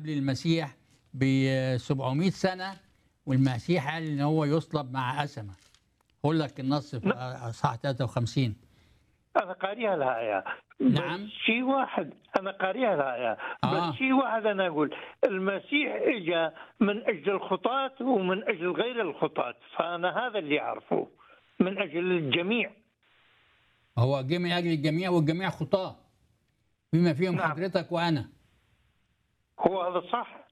قبل المسيح ب 700 سنه والمسيح قال ان هو يصلب مع اسمه اقول لك النص في اصحاح 53 انا قاريها الآية نعم. بس شيء واحد انا قاريها الآية آه. بس شيء واحد انا اقول المسيح اجى من اجل الخطاة ومن اجل غير الخطاة فانا هذا اللي اعرفه من اجل الجميع هو جه من اجل الجميع والجميع خطاه بما فيهم نعم. حضرتك وانا هو هذا صح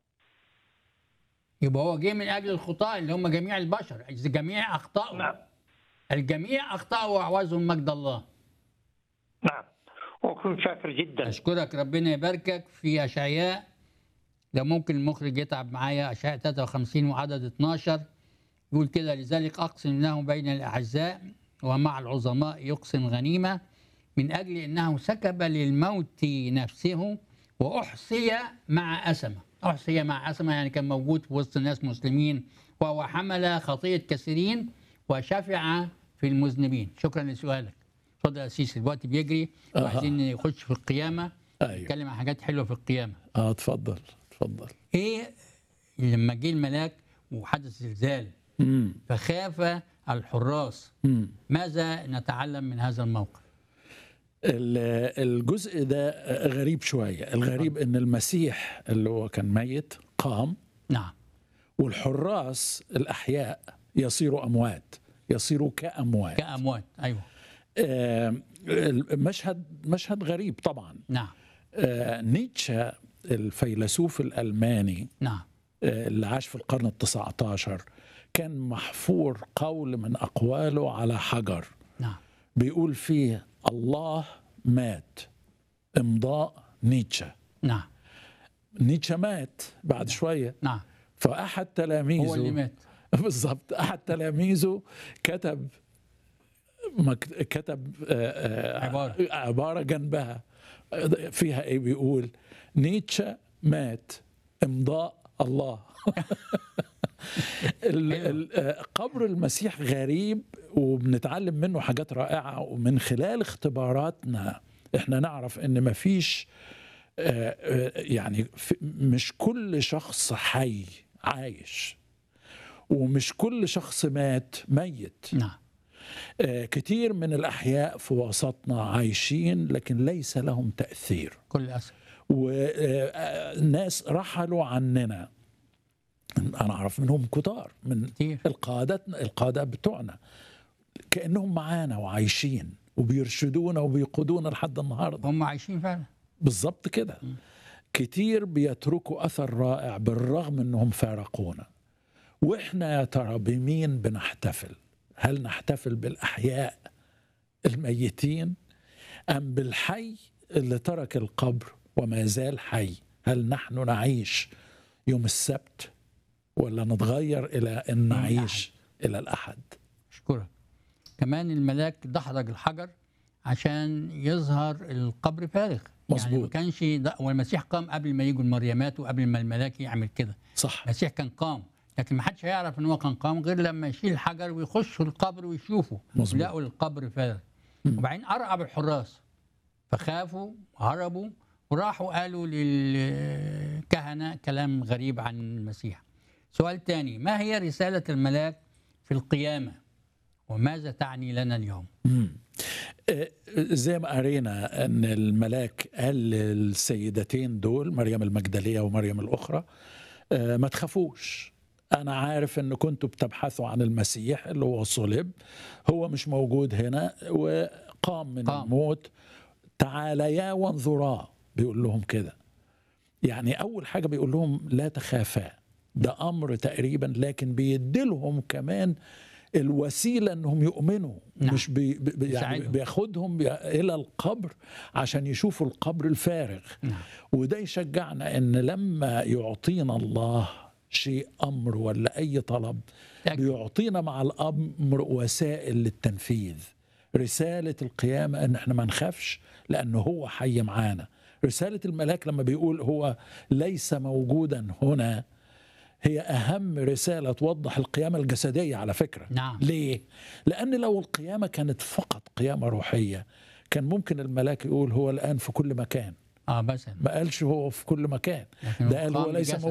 يبقى هو جه من اجل الخطاه اللي هم جميع البشر جميع اخطاوا نعم الجميع اخطاوا واعوزهم مجد الله نعم وكنت شاكر جدا اشكرك ربنا يباركك في اشعياء لو ممكن المخرج يتعب معايا اشعياء 53 وعدد 12 يقول كده لذلك اقسم له بين الاعزاء ومع العظماء يقسم غنيمه من اجل انه سكب للموت نفسه واحصي مع اسمه احصي مع اسمه يعني كان موجود في وسط ناس مسلمين وهو حمل خطيه كثيرين وشفع في المذنبين شكرا لسؤالك اتفضل يا سيسي الوقت بيجري أها. وعايزين نخش في القيامه ايوه نتكلم عن حاجات حلوه في القيامه اه اتفضل اتفضل ايه لما جه الملاك وحدث زلزال امم فخاف الحراس امم ماذا نتعلم من هذا الموقف ال- الجزء ده غريب شويه الغريب ان المسيح اللي هو كان ميت قام نعم والحراس الاحياء يصيروا اموات يصيروا كاموات كاموات ايوه آه، المشهد مشهد غريب طبعا نعم آه، نيتشه الفيلسوف الالماني نعم آه، اللي عاش في القرن التسعة عشر كان محفور قول من أقواله على حجر نعم بيقول فيه الله مات امضاء نيتشه نعم نيتشه مات بعد شوية نعم فأحد تلاميذه هو اللي مات بالظبط أحد تلاميذه كتب مك- كتب آه، آه، عبارة. عبارة جنبها فيها ايه بيقول نيتشه مات امضاء الله ال- ال- آه، قبر المسيح غريب وبنتعلم منه حاجات رائعة ومن خلال اختباراتنا احنا نعرف ان مفيش آه، آه، يعني في- مش كل شخص حي عايش ومش كل شخص مات ميت نعم آه، كتير من الأحياء في وسطنا عايشين لكن ليس لهم تأثير كل اسف وناس رحلوا عننا أنا أعرف منهم كتار من كتير القادة القادة بتوعنا كأنهم معانا وعايشين وبيرشدونا وبيقودونا لحد النهارده هم عايشين فعلا بالظبط كده كتير بيتركوا اثر رائع بالرغم انهم فارقونا واحنا يا ترى بمين بنحتفل هل نحتفل بالاحياء الميتين ام بالحي اللي ترك القبر وما زال حي هل نحن نعيش يوم السبت ولا نتغير الى ان نعيش الى الاحد اشكرك كمان الملاك دحرج الحجر عشان يظهر القبر فارغ يعني ما مظبوط. كانش ده والمسيح قام قبل ما يجوا المريمات وقبل ما الملاك يعمل كده صح المسيح كان قام لكن ما حدش هيعرف ان هو كان قام غير لما يشيل الحجر ويخشوا القبر ويشوفوا مظبوط. يلاقوا القبر فارغ وبعدين ارعب الحراس فخافوا هربوا وراحوا قالوا للكهنه كلام غريب عن المسيح سؤال تاني ما هي رساله الملاك في القيامه وماذا تعني لنا اليوم مم. آه، زي ما قرينا ان الملاك قال للسيدتين دول مريم المجدليه ومريم الاخرى آه، ما تخافوش انا عارف ان كنتوا بتبحثوا عن المسيح اللي هو صلب هو مش موجود هنا وقام من قام. الموت تعاليا وانظرا بيقول لهم كده يعني اول حاجه بيقول لهم لا تخافا ده امر تقريبا لكن بيديلهم كمان الوسيله انهم يؤمنوا نعم. مش بي بي يعني يساعدهم. بياخدهم بي- الى القبر عشان يشوفوا القبر الفارغ نعم وده يشجعنا ان لما يعطينا الله شيء امر ولا اي طلب تأكد. بيعطينا مع الامر وسائل للتنفيذ رساله القيامه ان احنا ما نخافش لانه هو حي معانا رساله الملاك لما بيقول هو ليس موجودا هنا هي اهم رساله توضح القيامه الجسديه على فكره نعم. ليه لان لو القيامه كانت فقط قيامه روحيه كان ممكن الملاك يقول هو الان في كل مكان اه مثلا ما قالش هو في كل مكان لكن ده قال هو قام ليس بجسد